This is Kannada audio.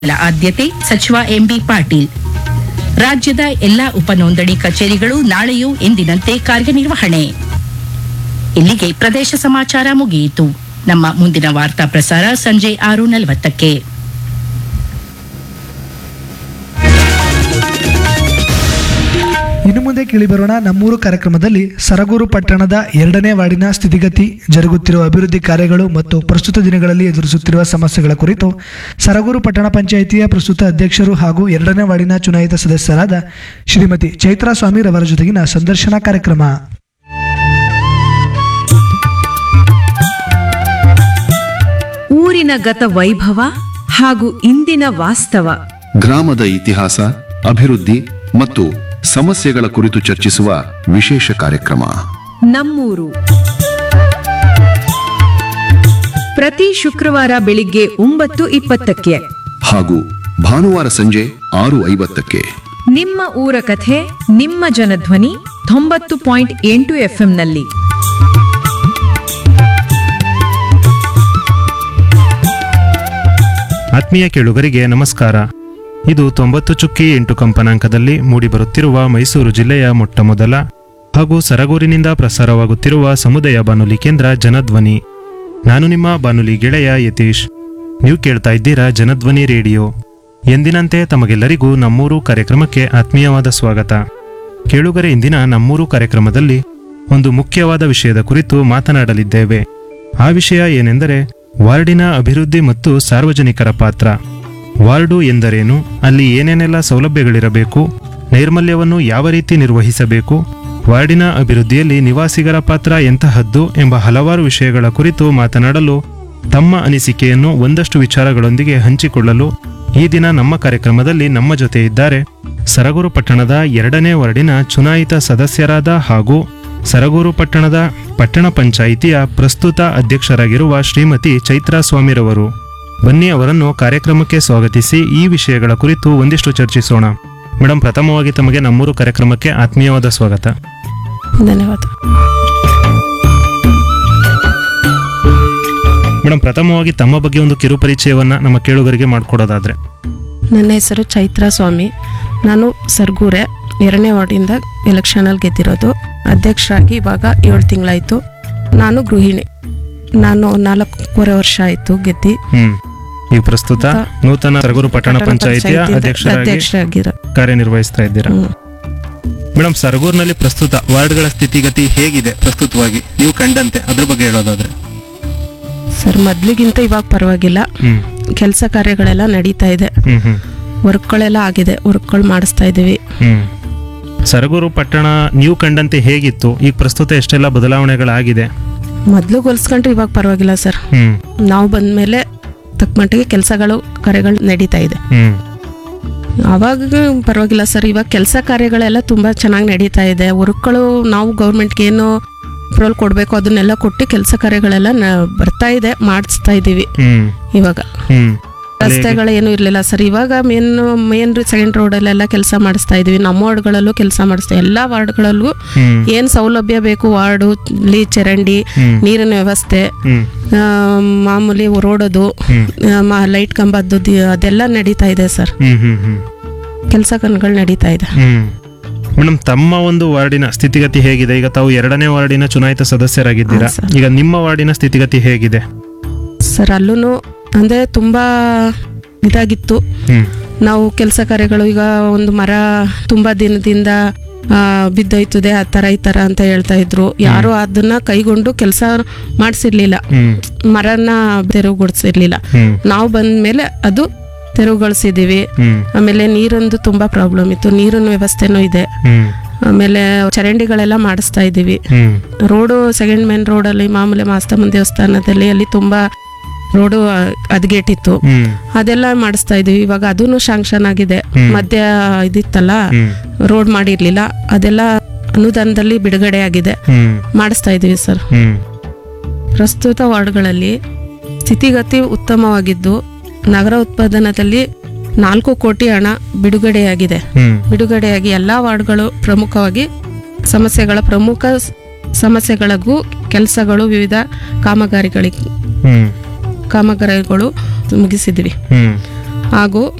ಮೊದಲ ಆದ್ಯತೆ ಸಚಿವ ಎಂಬಿ ಪಾಟೀಲ್ ರಾಜ್ಯದ ಎಲ್ಲಾ ಉಪನೋಂದಣಿ ಕಚೇರಿಗಳು ನಾಳೆಯೂ ಎಂದಿನಂತೆ ಕಾರ್ಯನಿರ್ವಹಣೆ ಇಲ್ಲಿಗೆ ಪ್ರದೇಶ ಸಮಾಚಾರ ಮುಗಿಯಿತು ನಮ್ಮ ಮುಂದಿನ ವಾರ್ತಾ ಪ್ರಸಾರ ಸಂಜೆ ಆರು ನಲವತ್ತಕ್ಕೆ ಇನ್ನು ಮುಂದೆ ಕೇಳಿಬರೋಣ ನಮ್ಮೂರು ಕಾರ್ಯಕ್ರಮದಲ್ಲಿ ಸರಗೂರು ಪಟ್ಟಣದ ಎರಡನೇ ವಾರ್ಡಿನ ಸ್ಥಿತಿಗತಿ ಜರುಗುತ್ತಿರುವ ಅಭಿವೃದ್ಧಿ ಕಾರ್ಯಗಳು ಮತ್ತು ಪ್ರಸ್ತುತ ದಿನಗಳಲ್ಲಿ ಎದುರಿಸುತ್ತಿರುವ ಸಮಸ್ಯೆಗಳ ಕುರಿತು ಸರಗೂರು ಪಟ್ಟಣ ಪಂಚಾಯಿತಿಯ ಪ್ರಸ್ತುತ ಅಧ್ಯಕ್ಷರು ಹಾಗೂ ಎರಡನೇ ವಾರ್ಡಿನ ಚುನಾಯಿತ ಸದಸ್ಯರಾದ ಶ್ರೀಮತಿ ಚೈತ್ರಾ ಸ್ವಾಮಿರವರ ಜೊತೆಗಿನ ಸಂದರ್ಶನ ಕಾರ್ಯಕ್ರಮ ಊರಿನ ಗತ ವೈಭವ ಹಾಗೂ ಇಂದಿನ ವಾಸ್ತವ ಗ್ರಾಮದ ಇತಿಹಾಸ ಅಭಿವೃದ್ಧಿ ಮತ್ತು ಸಮಸ್ಯೆಗಳ ಕುರಿತು ಚರ್ಚಿಸುವ ವಿಶೇಷ ಕಾರ್ಯಕ್ರಮ ನಮ್ಮೂರು ಪ್ರತಿ ಶುಕ್ರವಾರ ಬೆಳಿಗ್ಗೆ ಒಂಬತ್ತು ಇಪ್ಪತ್ತಕ್ಕೆ ಹಾಗೂ ಭಾನುವಾರ ಸಂಜೆ ಆರು ಐವತ್ತಕ್ಕೆ ನಿಮ್ಮ ಊರ ಕಥೆ ನಿಮ್ಮ ಜನಧ್ವನಿ ತೊಂಬತ್ತು ಪಾಯಿಂಟ್ ಎಂಟು ಎಫ್ಎಂನಲ್ಲಿ ಆತ್ಮೀಯ ಕೇಳುಗರಿಗೆ ನಮಸ್ಕಾರ ಇದು ತೊಂಬತ್ತು ಚುಕ್ಕಿ ಎಂಟು ಕಂಪನಾಂಕದಲ್ಲಿ ಮೂಡಿಬರುತ್ತಿರುವ ಮೈಸೂರು ಜಿಲ್ಲೆಯ ಮೊಟ್ಟಮೊದಲ ಹಾಗೂ ಸರಗೂರಿನಿಂದ ಪ್ರಸಾರವಾಗುತ್ತಿರುವ ಸಮುದಾಯ ಬಾನುಲಿ ಕೇಂದ್ರ ಜನಧ್ವನಿ ನಾನು ನಿಮ್ಮ ಬಾನುಲಿ ಗೆಳೆಯ ಯತೀಶ್ ನೀವು ಕೇಳ್ತಾ ಇದ್ದೀರಾ ಜನಧ್ವನಿ ರೇಡಿಯೋ ಎಂದಿನಂತೆ ತಮಗೆಲ್ಲರಿಗೂ ನಮ್ಮೂರು ಕಾರ್ಯಕ್ರಮಕ್ಕೆ ಆತ್ಮೀಯವಾದ ಸ್ವಾಗತ ಕೇಳುಗರೆ ಇಂದಿನ ನಮ್ಮೂರು ಕಾರ್ಯಕ್ರಮದಲ್ಲಿ ಒಂದು ಮುಖ್ಯವಾದ ವಿಷಯದ ಕುರಿತು ಮಾತನಾಡಲಿದ್ದೇವೆ ಆ ವಿಷಯ ಏನೆಂದರೆ ವಾರ್ಡಿನ ಅಭಿವೃದ್ಧಿ ಮತ್ತು ಸಾರ್ವಜನಿಕರ ಪಾತ್ರ ವಾರ್ಡು ಎಂದರೇನು ಅಲ್ಲಿ ಏನೇನೆಲ್ಲ ಸೌಲಭ್ಯಗಳಿರಬೇಕು ನೈರ್ಮಲ್ಯವನ್ನು ಯಾವ ರೀತಿ ನಿರ್ವಹಿಸಬೇಕು ವಾರ್ಡಿನ ಅಭಿವೃದ್ಧಿಯಲ್ಲಿ ನಿವಾಸಿಗರ ಪಾತ್ರ ಎಂತಹದ್ದು ಎಂಬ ಹಲವಾರು ವಿಷಯಗಳ ಕುರಿತು ಮಾತನಾಡಲು ತಮ್ಮ ಅನಿಸಿಕೆಯನ್ನು ಒಂದಷ್ಟು ವಿಚಾರಗಳೊಂದಿಗೆ ಹಂಚಿಕೊಳ್ಳಲು ಈ ದಿನ ನಮ್ಮ ಕಾರ್ಯಕ್ರಮದಲ್ಲಿ ನಮ್ಮ ಜೊತೆ ಇದ್ದಾರೆ ಸರಗೂರು ಪಟ್ಟಣದ ಎರಡನೇ ವಾರ್ಡಿನ ಚುನಾಯಿತ ಸದಸ್ಯರಾದ ಹಾಗೂ ಸರಗೂರು ಪಟ್ಟಣದ ಪಟ್ಟಣ ಪಂಚಾಯಿತಿಯ ಪ್ರಸ್ತುತ ಅಧ್ಯಕ್ಷರಾಗಿರುವ ಶ್ರೀಮತಿ ಚೈತ್ರಾ ಸ್ವಾಮಿರವರು ಬನ್ನಿ ಅವರನ್ನು ಕಾರ್ಯಕ್ರಮಕ್ಕೆ ಸ್ವಾಗತಿಸಿ ಈ ವಿಷಯಗಳ ಕುರಿತು ಒಂದಿಷ್ಟು ಚರ್ಚಿಸೋಣ ಮೇಡಮ್ ಪ್ರಥಮವಾಗಿ ತಮಗೆ ನಮ್ಮೂರು ಕಾರ್ಯಕ್ರಮಕ್ಕೆ ಆತ್ಮೀಯವಾದ ಸ್ವಾಗತ ಧನ್ಯವಾದ ಮೇಡಮ್ ಪ್ರಥಮವಾಗಿ ತಮ್ಮ ಬಗ್ಗೆ ಒಂದು ಕಿರು ಪರಿಚಯವನ್ನ ನಮ್ಮ ಕೇಳುಗರಿಗೆ ಮಾಡಿಕೊಡೋದಾದ್ರೆ ನನ್ನ ಹೆಸರು ಚೈತ್ರ ಸ್ವಾಮಿ ನಾನು ಸರ್ಗೂರೆ ಎರಡನೇ ವಾರ್ಡಿಂದ ಎಲೆಕ್ಷನಲ್ಲಿ ಗೆದ್ದಿರೋದು ಅಧ್ಯಕ್ಷರಾಗಿ ಇವಾಗ ಏಳು ತಿಂಗಳಾಯಿತು ನಾನು ಗೃಹಿಣಿ ನಾನು ನಾಲ್ಕೂವರೆ ವರ್ಷ ಆಯಿತು ಗೆದ್ದಿ ಹ್ಮ್ ಈಗ ಪ್ರಸ್ತುತ ಅಂತ ನೂತನ ಸರಗೂರು ಪಟ್ಟಣ ಪಟ್ಟಣ ಪಂಚಾಯಿತಿಯ ಪಂಚಾಯ್ತಿಯಿಂದ ಅಧ್ಯಕ್ಷರಾಗಿ ಅಧ್ಯಕ್ಷರಾಗಿರೋ ಕಾರ್ಯನಿರ್ವಹಿಸ್ತಾ ಇದ್ದೀರಾ ಹ್ಮ್. ಮೇಡಮ್ ಸರಗೂರಿನಲ್ಲಿ ಪ್ರಸ್ತುತ ವಾರ್ಡ್ಗಳ ಸ್ಥಿತಿಗತಿ ಹೇಗಿದೆ ಪ್ರಸ್ತುತವಾಗಿ ನೀವು ಕಂಡಂತೆ ಅದ್ರ ಬಗ್ಗೆ ಹೇಳೋದಾದ್ರೆ ಸರ್ ಮೊದ್ಲಿಗಿಂತ ಇವಾಗ ಪರವಾಗಿಲ್ಲ ಹ್ಮ್ ಕೆಲಸ ಕಾರ್ಯಗಳೆಲ್ಲ ನಡೀತಾ ಇದೆ ಹ್ಮ್ ಹ್ಮ್ ವರ್ಕ್ಗಳೆಲ್ಲ ಆಗಿದೆ ವರ್ಕ್ಗಳು ಮಾಡಿಸ್ತಾ ಇದ್ದೀವಿ ಹ್ಮ್ ಸರಗೂರು ಪಟ್ಟಣ ನೀವು ಕಂಡಂತೆ ಹೇಗಿತ್ತು ಈಗ ಪ್ರಸ್ತುತ ಎಷ್ಟೆಲ್ಲ ಬದಲಾವಣೆಗಳಾಗಿದೆ ಮೊದಲು ಹೋಲಿಸ್ಕೊಂಡ್ರೆ ಇವಾಗ ಪರವಾಗಿಲ್ಲ ಸರ್ ಹ್ಮ್ ನಾವು ಬಂದಮೇಲೆ ತಕ್ಕ ಮಟ್ಟಿಗೆ ಕೆಲಸಗಳು ಕಾರ್ಯಗಳು ನಡೀತಾ ಇದೆ ಹ್ಮ್ ಅವಾಗ ಪರವಾಗಿಲ್ಲ ಸರ್ ಇವಾಗ ಕೆಲಸ ಕಾರ್ಯಗಳೆಲ್ಲ ತುಂಬ ಚೆನ್ನಾಗಿ ನಡೀತಾ ಇದೆ ವರ್ಕ್ಗಳು ನಾವು ಗೌರ್ಮೆಂಟ್ಗೆ ಏನು ಅಪ್ರೂವಲ್ ಕೊಡಬೇಕು ಅದನ್ನೆಲ್ಲ ಕೊಟ್ಟು ಕೆಲಸ ಕಾರ್ಯಗಳೆಲ್ಲ ನ- ಬರ್ತಾ ಇದೆ ಮಾಡಿಸ್ತಾ ಇದ್ದೀವಿ ಹ್ಮ್ ಇವಾಗ ಹ್ಮ್ ರಸ್ತೆಗಳು ಏನು ಇರಲಿಲ್ಲ ಸರ್ ಇವಾಗ ಮೇನ್ ಮೇನ್ ಸೆಕೆಂಡ್ ರೋಡಲ್ಲೆಲ್ಲ ಕೆಲಸ ಮಾಡಿಸ್ತಾ ಇದೀವಿ ನಮ್ಮ ವಾರ್ಡ್ಗಳಲ್ಲೂ ಕೆಲಸ ಮಾಡಿಸ್ತಾ ಎಲ್ಲ ವಾರ್ಡ್ಗಳಲ್ಲೂ ಹ್ಮ್ ಏನು ಸೌಲಭ್ಯ ಬೇಕು ವಾರ್ಡು ಇಲ್ಲಿ ಚರಂಡಿ ಹ್ಮ್. ನೀರಿನ ವ್ಯವಸ್ಥೆ ಹ್ಮ್ ಆ, ಮಾಮೂಲಿ ರೋಡದು ಹ್ಮ್. ಲೈಟ್ ಕಂಬದ್ದು ದಿ- ಅದೆಲ್ಲ ನಡೀತಾ ಇದೆ ಸರ್ ಹ್ಮ್ ಹ್ಮ್ ಹ್ಮ್ ಕೆಲಸ ಕಾರ್ಯಗಳು ನಡೀತಾ ಇದೆ ಹ್ಮ್ ಮೇಡಮ್ ತಮ್ಮ ಒಂದು ವಾರ್ಡಿನ ಸ್ಥಿತಿಗತಿ ಹೇಗಿದೆ ಈಗ ತಾವು ಎರಡನೇ ವಾರ್ಡಿನ ಚುನಾಯಿತ ಸದಸ್ಯರಾಗಿದ್ದೀರಾ ಹಾ, ಸರ್. ಈಗ ನಿಮ್ಮ ವಾರ್ಡಿನ ಸ್ಥಿತಿಗತಿ ಹೇಗಿದೆ ಸರ್ ಅಲ್ಲೂ ಅಂದರೆ ತುಂಬ ಇದಾಗಿತ್ತು ಹ್ಮ್ ನಾವು ಕೆಲಸ ಕಾರ್ಯಗಳು ಈಗ ಒಂದು ಮರ ತುಂಬ ದಿನದಿಂದ ಆ, ಬಿದ್ದೋಯ್ತದೆ ಆ ಥರ ಈ ಥರ ಅಂತ ಹೇಳ್ತಾ ಇದ್ರು ಯಾರು ಅದನ್ನ ಕೈಗೊಂಡು ಕೆಲಸ ಮಾಡಿಸಿರ್ಲಿಲ್ಲ ಹ್ಮ್ ಮರನ ತೆರವುಗೊಳಿಸಿರ್ಲಿಲ್ಲ ಹ್ಮ್ ನಾವು ಬಂದ ಮೇಲೆ ಅದು ತೆರವುಗೊಳಿಸಿದ್ದೀವಿ ಹ್ಮ್ ಆಮೇಲೆ ನೀರೊಂದು ತುಂಬ ಪ್ರಾಬ್ಲಮ್ ಇತ್ತು ನೀರಿನ ವ್ಯವಸ್ಥೆನೂ ಇದೆ ಹ್ಮ್ ಆಮೇಲೆ ಚರಂಡಿಗಳೆಲ್ಲ ಮಾಡಿಸ್ತಾ ಇದ್ದೀವಿ ಹ್ಮ್ ರೋಡು ಸೆಕೆಂಡ್ ಮೇನ್ ರೋಡಲ್ಲಿ ಮಾಮೂಲಿ ಮಾಸ್ತಮ್ಮನ ದೇವಸ್ಥಾನದಲ್ಲಿ ಅಲ್ಲಿ ತುಂಬ ರೋಡು ಹದಗೆಟ್ಟಿತ್ತು ಹ್ಮ್ ಅದೆಲ್ಲ ಮಾಡಿಸ್ತಾ ಇದೀವಿ ಇವಾಗ ಅದೂ ಶಾಂಕ್ಷನ್ ಆಗಿದೆ ಹ್ಮ್. ಮಧ್ಯ ಇದಿತ್ತಲ್ಲ ಹ್ಮ್ ರೋಡ್ ಮಾಡಿರ್ಲಿಲ್ಲ ಅದೆಲ್ಲ ಅನುದಾನದಲ್ಲಿ ಬಿಡುಗಡೆ ಆಗಿದೆ ಹ್ಮ್ ಮಾಡಿಸ್ತಾ ಇದೀವಿ ಸರ್ ಹ್ಮ್ ಪ್ರಸ್ತುತ ವಾರ್ಡ್ಗಳಲ್ಲಿ ಸ್ಥಿತಿಗತಿ ಉತ್ತಮವಾಗಿದ್ದು ನಗರ ಉತ್ಪಾದನದಲ್ಲಿ ನಾಲ್ಕು ಕೋಟಿ ಹಣ ಬಿಡುಗಡೆಯಾಗಿದೆ ಹ್ಮ್ ಬಿಡುಗಡೆಯಾಗಿ ಎಲ್ಲ ವಾರ್ಡ್ಗಳು ಪ್ರಮುಖವಾಗಿ ಸಮಸ್ಯೆಗಳ ಪ್ರಮುಖ ಸ್- ಸಮಸ್ಯೆಗಳಿಗೂ ಕೆಲಸಗಳು ವಿವಿಧ ಕಾಮಗಾರಿಗಳಿಗೆ ಹ್ಮ್ ಕಾಮಗಾರಿಗಳು ಮುಗಿಸಿದ್ವಿ ಹ್ಮ್ ಹಾಗೂ